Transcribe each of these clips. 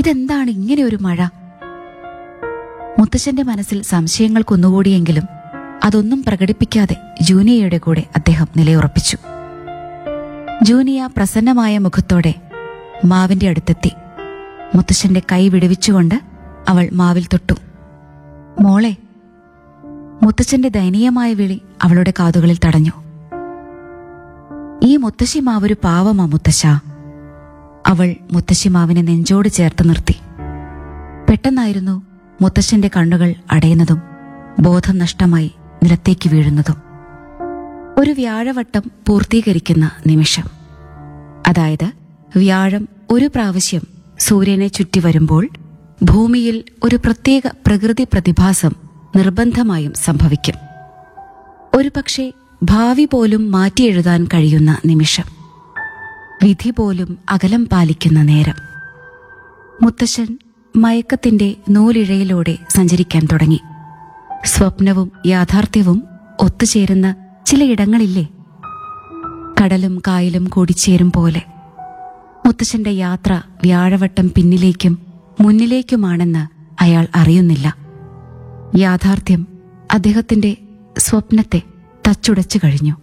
ഇതെന്താണ് ഇങ്ങനെ ഒരു മഴ മുത്തശ്ശന്റെ മനസ്സിൽ സംശയങ്ങൾ കുന്നുകൂടിയെങ്കിലും അതൊന്നും പ്രകടിപ്പിക്കാതെ ജൂനിയയുടെ കൂടെ അദ്ദേഹം നിലയുറപ്പിച്ചു ജൂനിയ പ്രസന്നമായ മുഖത്തോടെ മാവിന്റെ അടുത്തെത്തി മുത്തശ്ശന്റെ കൈ വിടുവിച്ചുകൊണ്ട് അവൾ മാവിൽ തൊട്ടു മോളെ മുത്തച്ഛന്റെ ദയനീയമായ വിളി അവളുടെ കാതുകളിൽ തടഞ്ഞു ഈ മുത്തശ്ശി മാവൊരു പാവമാ മുത്തശ്ശ അവൾ മുത്തശ്ശി മാവിനെ നെഞ്ചോട് ചേർത്ത് നിർത്തി പെട്ടെന്നായിരുന്നു മുത്തശ്ശന്റെ കണ്ണുകൾ അടയുന്നതും ബോധം നഷ്ടമായി നിലത്തേക്ക് വീഴുന്നതും ഒരു വ്യാഴവട്ടം പൂർത്തീകരിക്കുന്ന നിമിഷം അതായത് വ്യാഴം ഒരു പ്രാവശ്യം സൂര്യനെ ചുറ്റി വരുമ്പോൾ ഭൂമിയിൽ ഒരു പ്രത്യേക പ്രകൃതി പ്രതിഭാസം നിർബന്ധമായും സംഭവിക്കും ഒരുപക്ഷെ ഭാവി പോലും മാറ്റിയെഴുതാൻ കഴിയുന്ന നിമിഷം വിധി പോലും അകലം പാലിക്കുന്ന നേരം മുത്തശ്ശൻ മയക്കത്തിന്റെ നൂലിഴയിലൂടെ സഞ്ചരിക്കാൻ തുടങ്ങി സ്വപ്നവും യാഥാർത്ഥ്യവും ഒത്തുചേരുന്ന ചിലയിടങ്ങളില്ലേ കടലും കായലും കൂടിച്ചേരും പോലെ മുത്തശ്ശന്റെ യാത്ര വ്യാഴവട്ടം പിന്നിലേക്കും മുന്നിലേക്കുമാണെന്ന് അയാൾ അറിയുന്നില്ല യാഥാർത്ഥ്യം അദ്ദേഹത്തിന്റെ സ്വപ്നത്തെ തച്ചുടച്ചു കഴിഞ്ഞു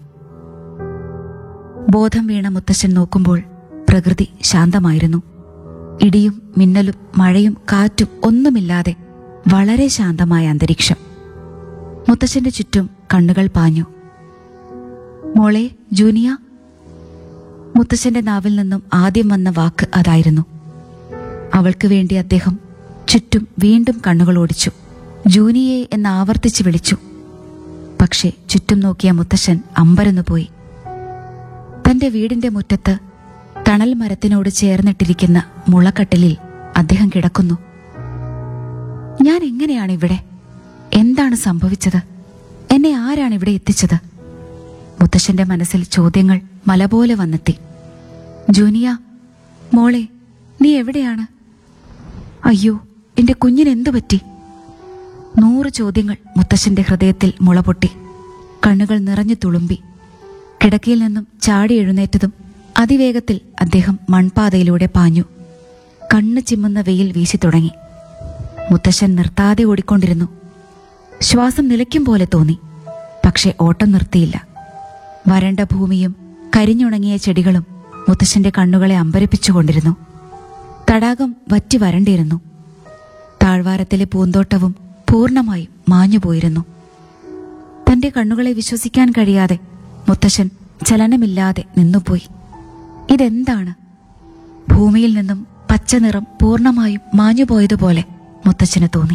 ബോധം വീണ മുത്തശ്ശൻ നോക്കുമ്പോൾ പ്രകൃതി ശാന്തമായിരുന്നു ഇടിയും മിന്നലും മഴയും കാറ്റും ഒന്നുമില്ലാതെ വളരെ ശാന്തമായ അന്തരീക്ഷം മുത്തശ്ശന്റെ ചുറ്റും കണ്ണുകൾ പാഞ്ഞു മോളെ ജൂനിയ മുത്തശ്ശന്റെ നാവിൽ നിന്നും ആദ്യം വന്ന വാക്ക് അതായിരുന്നു അവൾക്ക് വേണ്ടി അദ്ദേഹം ചുറ്റും വീണ്ടും കണ്ണുകൾ ഓടിച്ചു ജൂനിയെ എന്ന് ആവർത്തിച്ച് വിളിച്ചു പക്ഷേ ചുറ്റും നോക്കിയ മുത്തശ്ശൻ അമ്പരന്നു പോയി തന്റെ വീടിന്റെ മുറ്റത്ത് തണൽ മരത്തിനോട് ചേർന്നിട്ടിരിക്കുന്ന മുളക്കട്ടിലിൽ അദ്ദേഹം കിടക്കുന്നു ഞാൻ എങ്ങനെയാണ് ഇവിടെ എന്താണ് സംഭവിച്ചത് എന്നെ ആരാണ് ഇവിടെ എത്തിച്ചത് മുത്തശ്ശന്റെ മനസ്സിൽ ചോദ്യങ്ങൾ മല പോലെ വന്നെത്തി ജൂനിയ മോളെ നീ എവിടെയാണ് അയ്യോ എന്റെ കുഞ്ഞിന് എന്തു പറ്റി നൂറ് ചോദ്യങ്ങൾ മുത്തശ്ശന്റെ ഹൃദയത്തിൽ മുളപൊട്ടി കണ്ണുകൾ നിറഞ്ഞു തുളുമ്പി കിടക്കയിൽ നിന്നും ചാടി എഴുന്നേറ്റതും അതിവേഗത്തിൽ അദ്ദേഹം മൺപാതയിലൂടെ പാഞ്ഞു കണ്ണ് ചിമ്മുന്ന വെയിൽ വീശി തുടങ്ങി മുത്തശ്ശൻ നിർത്താതെ ഓടിക്കൊണ്ടിരുന്നു ശ്വാസം നിലയ്ക്കും പോലെ തോന്നി പക്ഷെ ഓട്ടം നിർത്തിയില്ല വരണ്ട ഭൂമിയും കരിഞ്ഞുണങ്ങിയ ചെടികളും മുത്തശ്ശന്റെ കണ്ണുകളെ അമ്പരപ്പിച്ചുകൊണ്ടിരുന്നു തടാകം വറ്റി വരണ്ടിരുന്നു താഴ്വാരത്തിലെ പൂന്തോട്ടവും പൂർണ്ണമായും മാഞ്ഞുപോയിരുന്നു തന്റെ കണ്ണുകളെ വിശ്വസിക്കാൻ കഴിയാതെ മുത്തശ്ശൻ ചലനമില്ലാതെ നിന്നുപോയി ഇതെന്താണ് ഭൂമിയിൽ നിന്നും പച്ച നിറം പൂർണ്ണമായും മാഞ്ഞുപോയതുപോലെ മുത്തച്ഛന് തോന്നി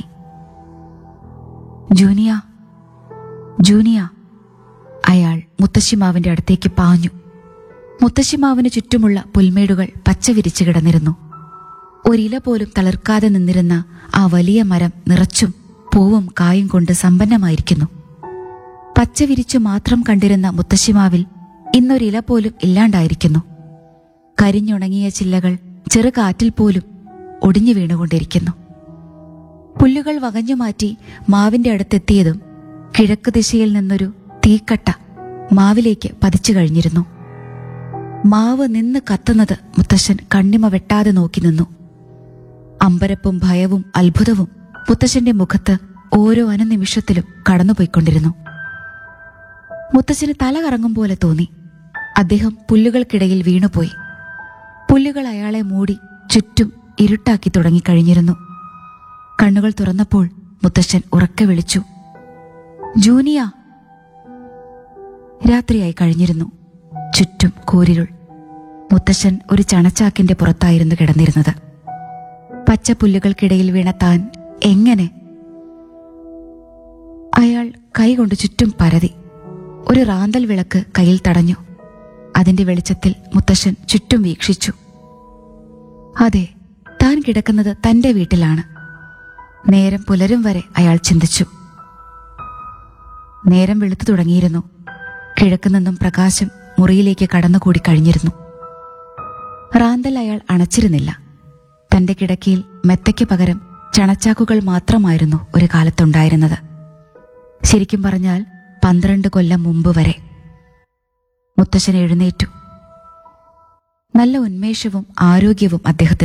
ജൂനിയ ജൂനിയ അയാൾ മുത്തശ്ശിമാവിന്റെ അടുത്തേക്ക് പാഞ്ഞു മുത്തശ്ശിമാവിന് ചുറ്റുമുള്ള പുൽമേടുകൾ പച്ച വിരിച്ചു കിടന്നിരുന്നു ഒരില പോലും തളിർക്കാതെ നിന്നിരുന്ന ആ വലിയ മരം നിറച്ചും പൂവും കായും കൊണ്ട് സമ്പന്നമായിരിക്കുന്നു പച്ച വിരിച്ചു മാത്രം കണ്ടിരുന്ന മുത്തശ്ശിമാവിൽ ഇന്നൊരില പോലും ഇല്ലാണ്ടായിരിക്കുന്നു കരിഞ്ഞുണങ്ങിയ ചില്ലകൾ ചെറുകാറ്റിൽ പോലും ഒടിഞ്ഞു വീണുകൊണ്ടിരിക്കുന്നു പുല്ലുകൾ വകഞ്ഞുമാറ്റി മാവിന്റെ അടുത്തെത്തിയതും കിഴക്ക് ദിശയിൽ നിന്നൊരു തീക്കട്ട മാവിലേക്ക് പതിച്ചു കഴിഞ്ഞിരുന്നു മാവ് നിന്ന് കത്തുന്നത് മുത്തശ്ശൻ കണ്ണിമ വെട്ടാതെ നോക്കി നിന്നു അമ്പരപ്പും ഭയവും അത്ഭുതവും മുത്തശ്ശന്റെ മുഖത്ത് ഓരോ അനുനിമിഷത്തിലും കടന്നുപോയിക്കൊണ്ടിരുന്നു മുത്തശ്ശന് തല കറങ്ങും പോലെ തോന്നി അദ്ദേഹം പുല്ലുകൾക്കിടയിൽ വീണുപോയി പുല്ലുകൾ അയാളെ മൂടി ചുറ്റും ഇരുട്ടാക്കി തുടങ്ങിക്കഴിഞ്ഞിരുന്നു കണ്ണുകൾ തുറന്നപ്പോൾ മുത്തശ്ശൻ ഉറക്കെ വിളിച്ചു ജൂനിയ രാത്രിയായി കഴിഞ്ഞിരുന്നു ചുറ്റും കൂരിരുൾ മുത്തശ്ശൻ ഒരു ചണച്ചാക്കിന്റെ പുറത്തായിരുന്നു കിടന്നിരുന്നത് പച്ചപ്പുല്ലുകൾക്കിടയിൽ വീണ താൻ എങ്ങനെ അയാൾ കൈകൊണ്ട് ചുറ്റും പരതി ഒരു റാന്തൽ വിളക്ക് കയ്യിൽ തടഞ്ഞു അതിന്റെ വെളിച്ചത്തിൽ മുത്തശ്ശൻ ചുറ്റും വീക്ഷിച്ചു അതെ താൻ കിടക്കുന്നത് തന്റെ വീട്ടിലാണ് നേരം പുലരും വരെ അയാൾ ചിന്തിച്ചു നേരം വെളുത്തു തുടങ്ങിയിരുന്നു കിഴക്ക് നിന്നും പ്രകാശം മുറിയിലേക്ക് കടന്നുകൂടി കഴിഞ്ഞിരുന്നു റാന്തൽ അയാൾ അണച്ചിരുന്നില്ല തന്റെ കിടക്കയിൽ മെത്തയ്ക്ക് പകരം ചണച്ചാക്കുകൾ മാത്രമായിരുന്നു ഒരു കാലത്തുണ്ടായിരുന്നത് ശരിക്കും പറഞ്ഞാൽ പന്ത്രണ്ട് കൊല്ലം മുമ്പ് വരെ മുത്തശ്ശൻ എഴുന്നേറ്റു നല്ല ഉന്മേഷവും ആരോഗ്യവും അദ്ദേഹത്തിന്